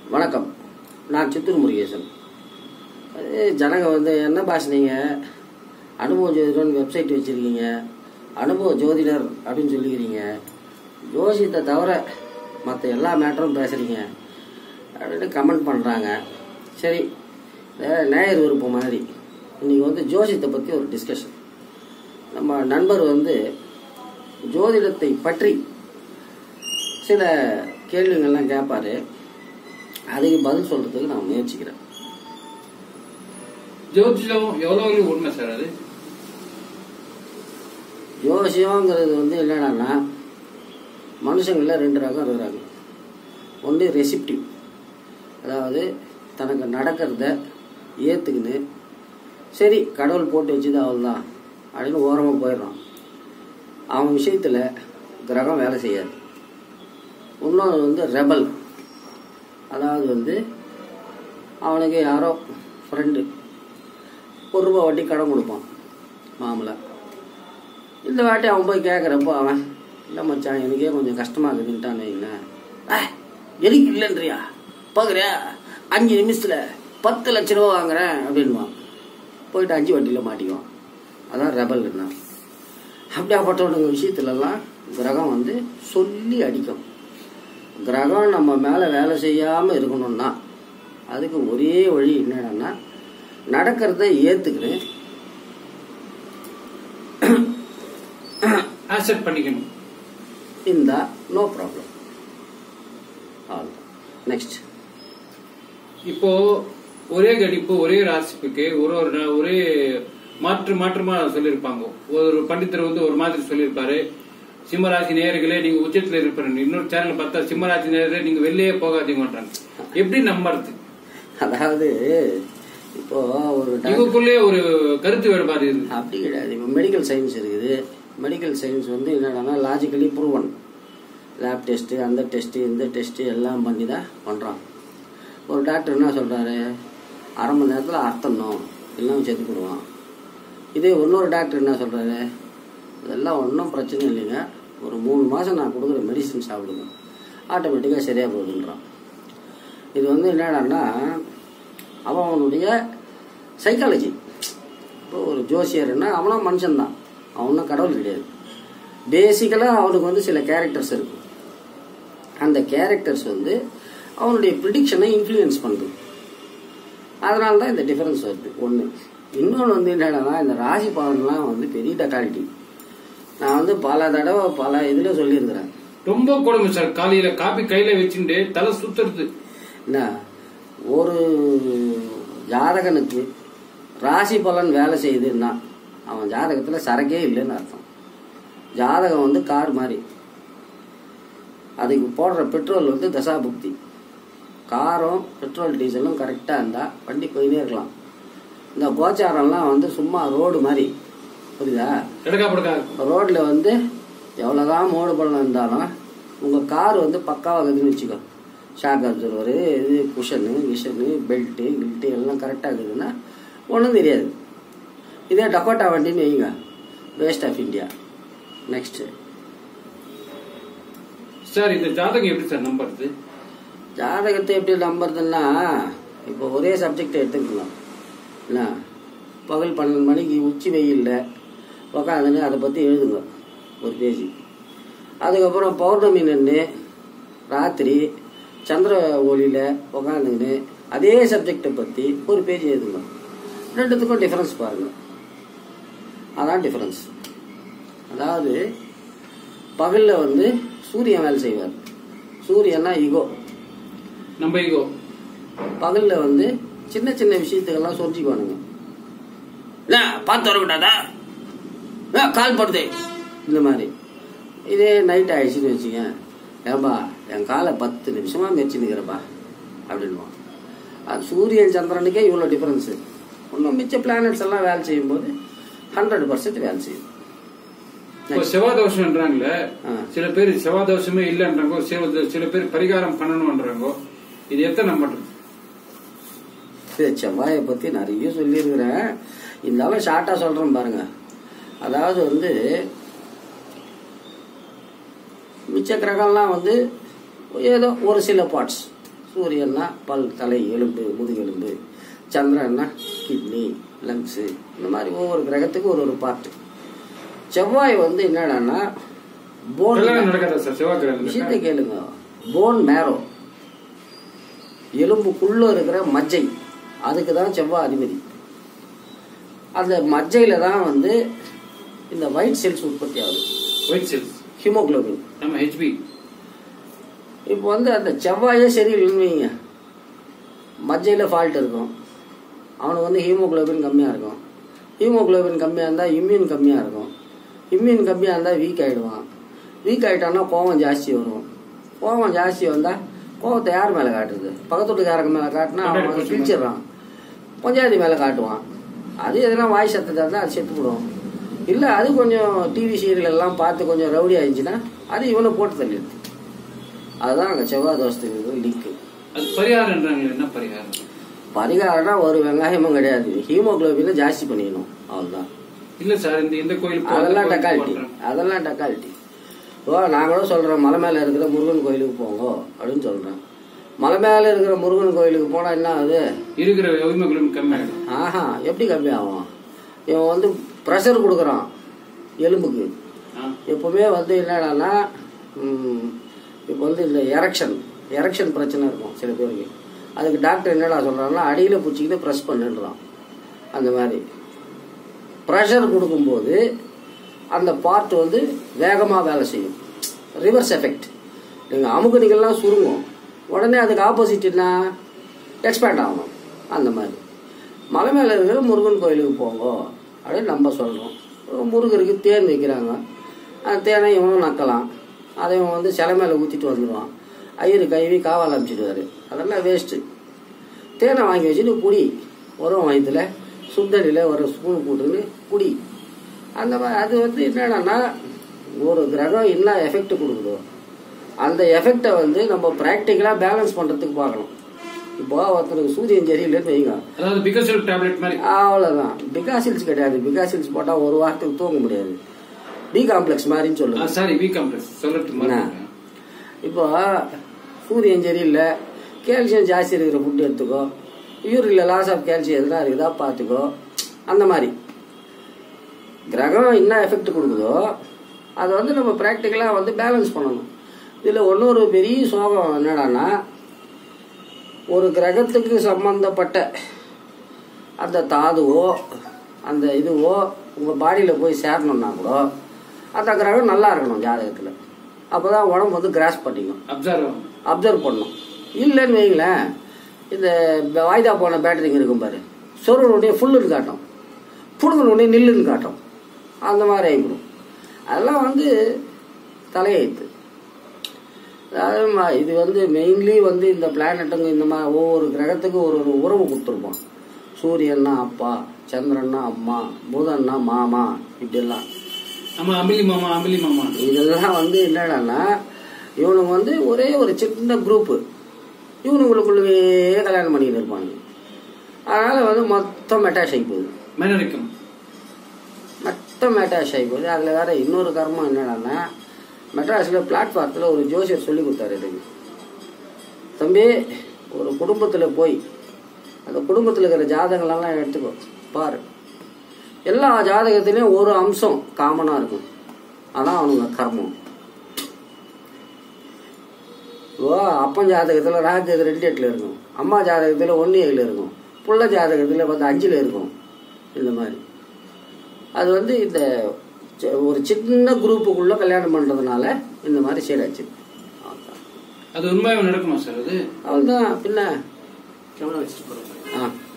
வணக்கம் நான் சித்தூர் முருகேசன் அது ஜனங்க வந்து என்ன பாஷ் நீங்கள் அனுபவ ஜோதிடர்னு வெப்சைட் வச்சுருக்கீங்க அனுபவ ஜோதிடர் அப்படின்னு சொல்லிக்கிறீங்க ஜோசியத்தை தவிர மற்ற எல்லா மேட்டரும் பேசுகிறீங்க அப்படின்னு கமெண்ட் பண்ணுறாங்க சரி வே- நேயர் விருப்பம் மாதிரி இன்னைக்கு வந்து ஜோசியத்தை பற்றி ஒரு டிஸ்கஷன் நம்ம நண்பர் வந்து ஜோதிடத்தை பற்றி சில கேள்விகள்லாம் கேட்பாரு அதுக்கு பதில் சொல்றதுக்கு நான் முயற்சிக்கிறேன் ஜோதிடம் எவ்வளவு உண்மை சார் அது ஜோசியங்கிறது வந்து என்னடான்னா மனுஷங்கள ரெண்டு ரகம் இருக்கிறாங்க ஒன்று ரெசிப்டிவ் அதாவது தனக்கு நடக்கிறத ஏற்றுக்கின்னு சரி கடவுள் போட்டு வச்சுது அவள் தான் அப்படின்னு ஓரமாக போயிடுறான் அவன் விஷயத்தில் கிரகம் வேலை செய்யாது இன்னொன்று வந்து ரெபல் அதாவது வந்து அவனுக்கு யாரோ ஃப்ரெண்டு ஒரு ரூபா வட்டி கடன் கொடுப்பான் மாமலை இந்த வாட்டி அவன் போய் கேட்குறப்போ அவன் இல்லை மச்சான் எனக்கே கொஞ்சம் கஷ்டமாக இருக்குதுன்ட்டான்னு வைங்களேன் "ஏய், எனக்கு இல்லைன்றியா பார்க்குறியா அஞ்சு நிமிஷத்தில் பத்து லட்ச ரூபா வாங்குறேன் அப்படின்வான் போயிட்டு அஞ்சு வட்டியில் மாட்டிக்குவான் அதான் ரெபல் இருந்தான் அப்படியாப்பட்டவனுங்க விஷயத்துலலாம் கிரகம் வந்து சொல்லி அடிக்கும் கிரகம் நம்ம மேலே வேலை செய்யாமல் இருக்கணும்னா அதுக்கு ஒரே வழி என்னன்னா நடக்கிறத ஏற்றுக்கின்னு ஆக்செப்ட் பண்ணிக்கணும் இந்த நோ ப்ராப்ளம் ஆல் நெக்ஸ்ட் இப்போ ஒரே கணிப்பு ஒரே ராசிப்புக்கு ஒரு ஒரு நா- ஒரே மாற்று மாற்றமா சொல்லியிருப்பாங்க ஒரு பண்டிதர் வந்து ஒரு மாதிரி சொல்லியிருப்பாரு சிம்மராசி நேயர்களே நீங்க உச்சத்துல இருப்பாரு இன்னொரு சேனல் பார்த்தா சிம்மராசி நேயர்களே நீங்க வெளியே போகாதீங்கன்றாங்க எப்படி நம்புறது அதாவது இப்போ ஒரு டாக்டர் இவங்களுக்குள்ளே ஒரு கருத்து வேறுபாடு இருக்கு அப்படி கிடையாது இப்போ மெடிக்கல் சயின்ஸ் இருக்குது மெடிக்கல் சயின்ஸ் வந்து என்னடான்னா லாஜிக்கலி ப்ரூவன் லேப் டெஸ்ட்டு அந்த டெஸ்ட்டு இந்த டெஸ்ட்டு எல்லாம் பண்ணி தான் பண்ணுறான் ஒரு டாக்டர் என்ன சொல்கிறாரு அரை மணி நேரத்தில் அர்த்தணும் எல்லாம் செத்து போடுவான் இதே இன்னொரு டாக்டர் என்ன சொல்கிறாரு இதெல்லாம் ஒன்றும் பிரச்சனை இல்லைங்க ஒரு மூணு மாதம் நான் கொடுக்குற மெடிசன் சாப்பிடுங்க ஆட்டோமேட்டிக்காக சரியாக போகுதுன்றான் இது வந்து என்னடான்னா அவன் அவனுடைய சைக்காலஜி இப்போ ஒரு ஜோசியர்னா அவனும் மனுஷன்தான் அவனும் கடவுள் கிடையாது பேசிக்கலாக அவனுக்கு வந்து சில கேரக்டர்ஸ் இருக்கும் அந்த கேரக்டர்ஸ் வந்து அவனுடைய ப்ரிடிக்ஷனை இன்ஃப்ளூயன்ஸ் பண்ணுது அதனால தான் இந்த டிஃபரன்ஸ் வருது ஒன்று இன்னொன்று வந்து என்னன்னா இந்த ராசி பலன்லாம் வந்து பெரிய டக்காலிட்டி நான் வந்து பல தடவை பல இதில் சொல்லியிருக்கிறேன் ரொம்ப கொடுமை சார் காலையில காப்பி கையில வச்சுட்டு தலை சுத்துறது என்ன ஒரு ஜாதகனுக்கு ராசி பலன் வேலை செய்யுதுன்னா அவன் ஜாதகத்தில் சரக்கே இல்லைன்னு அர்த்தம் ஜாதகம் வந்து கார் மாதிரி அதுக்கு போடுற பெட்ரோல் வந்து தசாபுக்தி காரும் பெட்ரோல் டீசலும் கரெக்டாக இருந்தால் வண்டி போயினே இருக்கலாம் இந்த கோச்சாரம்லாம் வந்து சும்மா ரோடு மாதிரி புரியுதா இடக்கா படக்கா இருக்கும் ரோட்ல வந்து எவ்வளோதான் மோடு பள்ளம் இருந்தாலும் உங்கள் கார் வந்து பக்காவாக இருக்குதுன்னு வச்சுக்கோ ஷாக் அப்சர்வரு இது குஷனு விஷனு பெல்ட்டு கில்ட்டு எல்லாம் கரெக்டாக இருக்குதுன்னா ஒன்றும் தெரியாது இதே டக்கோட்டா வண்டின்னு வைங்க waste of India next sir இந்த ஜாதகம் எப்படி சார் நம்புறது ஜாதகத்தை எப்படி நம்புறதுன்னா இப்போ ஒரே சப்ஜெக்ட் எடுத்துக்கலாம் என்ன பகல் பன்னெண்டு மணிக்கு உச்சி வெயில்ல உக்காந்துன்னு அதை பற்றி எழுதுங்க ஒரு பேஜ் அதுக்கப்புறம் பௌர்ணமி நின்று ராத்திரி சந்திர ஒளியில் உக்காந்துக்கின்னு அதே சப்ஜெக்டை பற்றி ஒரு பேஜ் எழுதுங்க ரெண்டுத்துக்கும் டிஃபரன்ஸ் பாருங்கள் அதான் டிஃபரன்ஸ் அதாவது பகலில் வந்து சூரியன் வேலை செய்வார் சூரியன்னா ஈகோ நம்ம ஈகோ பகல்ல வந்து சின்ன சின்ன விஷயத்துக்கெல்லாம் சொரிஞ்சுக்குவானுங்க என்ன பார்த்து வரக்கூடாதா என்ன, கால் படுது இந்த மாதிரி இதே நைட் ஆயிடுச்சுன்னு வச்சுங்க ஏன்பா என் காலை பத்து நிமிஷமா மெச்சு நிற்கிறப்பா அப்படின்வான் அது சூரியன் சந்திரனுக்கே இவ்வளோ டிஃபரன்ஸு இன்னும் மிச்ச பிளானட்ஸ் எல்லாம் வேலை செய்யும்போது ஹண்ட்ரட் பர்சன்ட் வேலை செய்யும் இப்போ செவ்வாதோஷம்ன்றாங்களே ஆ. சில பேர் செவ்வாதோஷமே இல்லைன்றாங்க சில சில பேர் பரிகாரம் பண்ணணும்ன்றாங்க இது எத்தனை நம்புறது இது செவ்வாயை பற்றி நிறைய சொல்லியிருக்கிறேன் இருந்தாலும் ஷார்ட்டாக சொல்கிறேன் பாருங்க அதாவது வந்து மிச்ச கிரகம்லாம் வந்து ஏதோ ஒரு சில பார்ட்ஸ் சூரியன்னா பல் தலை எலும்பு முதுகெலும்பு சந்திரன்னா கிட்னி லங்ஸு இந்த மாதிரி ஒவ்வொரு கிரகத்துக்கு ஒரு ஒரு பார்ட்டு செவ்வாய் வந்து என்னடான்னா போன் கல்யாணம் நடக்காதா சார் செவ்வாய் விஷயத்தை கிரகத்துல கேளுங்க போன் மேரோ எலும்புக்குள்ள இருக்கிற மஜ்ஜை அதுக்கு தான் செவ்வாய் அதிபதி அந்த மஜ்ஜையில தான் வந்து இந்த ஒயிட் செல்ஸ் உற்பத்தி ஆகுது ஒயிட் செல்ஸ் ஹீமோகுளோபின் நம்ம ஹெச்பி இப்போ வந்து அந்த செவ்வாயே சரியில்லைன்னு வைங்க மஜ்ஜையில் ஃபால்ட் இருக்கும் அவனுக்கு வந்து ஹீமோகுளோபின் கம்மியாக இருக்கும் ஹீமோகுளோபின் கம்மியாக இருந்தால் இம்யூன் கம்மியாக இருக்கும் இம்யூன் கம்மியாக இருந்தால் வீக் ஆகிடுவான் வீக் ஆகிட்டான்னா கோவம் ஜாஸ்தி வரும் கோவம் ஜாஸ்தி வந்தால் கோவத்தை யார் மேலே காட்டுறது பக்கத்து வீட்டுக்காரங்க மேலே காட்டினா அவன் வந்து கிழிச்சிடுறான் பஞ்சாயத்து மேலே காட்டுவான் அது எதனா வாய் சத்தத்தை இருந்தால் அது செத்துவிடும் இல்லை அது கொஞ்சம் டிவி சீரியல் எல்லாம் பார்த்து கொஞ்சம் ரவுடி ஆயிடுச்சுன்னா அது இவனை போட்டு தள்ளிடுது அதுதான் அங்கே செவ்வாய் தோஷத்துக்கு லீக்கு அது பரிகாரம்ன்றாங்களே என்ன பரிகாரம் பரிகாரம்னா ஒரு வெங்காயமும் கிடையாது ஹீமோகுளோபினை ஜாஸ்தி பண்ணிக்கணும் அவ்வளோதான் இல்ல சார் இந்த இந்த கோயில் போ- அதெல்லாம் இந்த கோயில் டக்காலிட்டி போன்றேன். அதெல்லாம் டக்காலிட்டி ஓ நாங்களும் சொல்கிறோம் மலை மேலே இருக்கிற முருகன் கோயிலுக்கு போங்க அப்படின்னு சொல்கிறேன் மலை மேலே இருக்கிற முருகன் கோயிலுக்கு போனால் என்ன ஆகுது இருக்கிற ஹீமோகுளோபின் கம்மியாயிடும் ஆஹா எப்படி கம்மி ஆகும் இவன் வந்து ப்ரெஷர் கொடுக்குறான் எலும்புக்கு ஆ. எப்பவுமே வந்து என்னடான்னா ம், இப்போ வந்து இந்த எரக்ஷன் எரக்ஷன் பிரச்சனை இருக்கும் சில பேருக்கு அதுக்கு டாக்டர் என்னடா சொல்றாருன்னா அடியில் பிடிச்சிக்கிட்டு ப்ரெஸ் பண்ணுன்றான் அந்த மாதிரி ப்ரெஷர் கொடுக்கும்போது அந்த பார்ட் வந்து வேகமாக வேலை செய்யும் ரிவர்ஸ் எஃபெக்ட் நீங்கள் அமுக்குனிகள்லாம் சுருங்கும் உடனே அதுக்கு ஆப்போசிட் என்ன எக்ஸ்பேண்ட் ஆகணும் அந்த மாதிரி மலை மேலே இருக்கிற முருகன் கோயிலுக்கு போங்க அப்படின்னு நம்ம சொல்கிறோம் முருகருக்கு தேன் வைக்கிறாங்க அந்த தேனை இவனும் நக்கலாம் அதை இவன் வந்து சிலை மேலே ஊற்றிட்டு வந்துடுவான் ஐயரு கைவி காவால் அனுப்பிச்சிடுவாரு அதெல்லாம் வேஸ்ட்டு தேனை வாங்கி வச்சுட்டு குடி உரம் வயத்தில் சுத்தடியில் ஒரு ஸ்பூன் போட்டுன்னு குடி அந்த மாதிரி அது வந்து என்னடான்னா ஒரு கிரகம் என்ன எஃபெக்ட் கொடுக்குதோ அந்த எஃபெக்டை வந்து நம்ம ப்ராக்டிக்கலாக பேலன்ஸ் பண்ணுறதுக்கு பார்க்கணும் இப்போ ஒருத்தருக்கு சூரியன் சரியில்லைன்னு வைங்க அதாவது பிகசல் டேப்லெட் மாதிரி அவ்வளோதான் பிகாசில்ஸ் கிடையாது பிகாசில்ஸ் போட்டால் ஒரு வாரத்துக்கு தூங்க முடியாது பி காம்ப்ளெக்ஸ் மாதிரின்னு சொல்லுங்க சாரி வி காம்ப்ளெக்ஸ் சொல்றதுக்கு மறந்துட்டேன். இப்போ சூரியன் சரியில்லை கால்சியம் ஜாஸ்தி இருக்கிற ஃபுட் எடுத்துக்கோ யூரியில் லாஸ் ஆஃப் கால்சியம் எதுனா இருக்குதா பார்த்துக்கோ அந்த மாதிரி கிரகம் என்ன எஃபெக்ட் கொடுக்குதோ அதை வந்து நம்ம ப்ராக்டிக்கலாக வந்து பேலன்ஸ் பண்ணணும் இதில் இன்னொரு பெரிய சோகம் என்னடான்னா ஒரு கிரகத்துக்கு சம்பந்தப்பட்ட அந்த தாதுவோ அந்த இதுவோ உங்கள் பாடியில் போய் சேரணும்னா கூட அந்த கிரகம் நல்லா இருக்கணும் ஜாதகத்தில் அப்போ தான் உடம்பு வந்து கிராஸ் பண்ணிக்கும் அப்சர்வ் அப்சர்வ் பண்ணும் இல்லைன்னு வைங்களேன் இந்த ப- வாய்தா போன பேட்டரிங்க இருக்கும் பாரு சொருன உடனே ஃபுல்லுன்னு காட்டும் புடுங்கின உடனே நில்லுன்னு காட்டும் அந்த மாதிரி ஆகிடும் அதெல்லாம் வந்து தலையெழுத்து அதாவது ம- இது வந்து மெயின்லி வந்து இந்த பிளானட்டுங்க இந்த மாதிரி ஒவ்வொரு கிரகத்துக்கும் ஒரு ஒரு உறவு கொடுத்துருப்போம் சூரியன்னா அப்பா சந்திரன்னா அம்மா புதன்னா மாமா இப்படியெல்லாம் ஆமா அம்பிலி மாமா அம்பிலி மாமா இதெல்லாம் வந்து என்னடான்னா இவனுங்க வந்து ஒரே ஒரு சின்ன குரூப்பு இவனுங்களுக்குள்ளவே கல்யாணம் பண்ணிட்டு இருப்பாங்க அதனால வந்து மொத்தம் மெட்டாஷ் ஆகி போகுது மேனரிக்கம் மொத்தம் மெட்டாஷ் ஆகி போகுது அதில் வேற இன்னொரு கர்மம் என்னடான்னா மெட்ராஸில் பிளாட்ஃபாரத்தில் ஒரு ஜோசியர் சொல்லி கொடுத்தாரு எனக்கு தம்பி ஒரு குடும்பத்தில் போய் அந்த குடும்பத்தில் இருக்கிற ஜாதகங்களெல்லாம் எடுத்துக்கோ பாரு எல்லா ஜாதகத்திலையும் ஒரு அம்சம் காமனாக இருக்கும் அதான் அவனுங்க கர்மம் ஓ அப்பன் ஜாதகத்தில் ராகு இது ரெண்டு எட்டில் இருக்கும் அம்மா ஜாதகத்தில் ஒன்று ஏழில் இருக்கும் புள்ள ஜாதகத்தில் வந்து அஞ்சில் இருக்கும் இந்த மாதிரி அது வந்து இந்த சி- ஒரு சின்ன குரூப்புக்குள்ளே கல்யாணம் பண்ணுறதுனால இந்த மாதிரி சீராச்சு அது உண்மையாக நடக்குமா சார் அது அவ்வளோதான் பின்ன கேமரா வச்சுட்டு போறேன் ஆ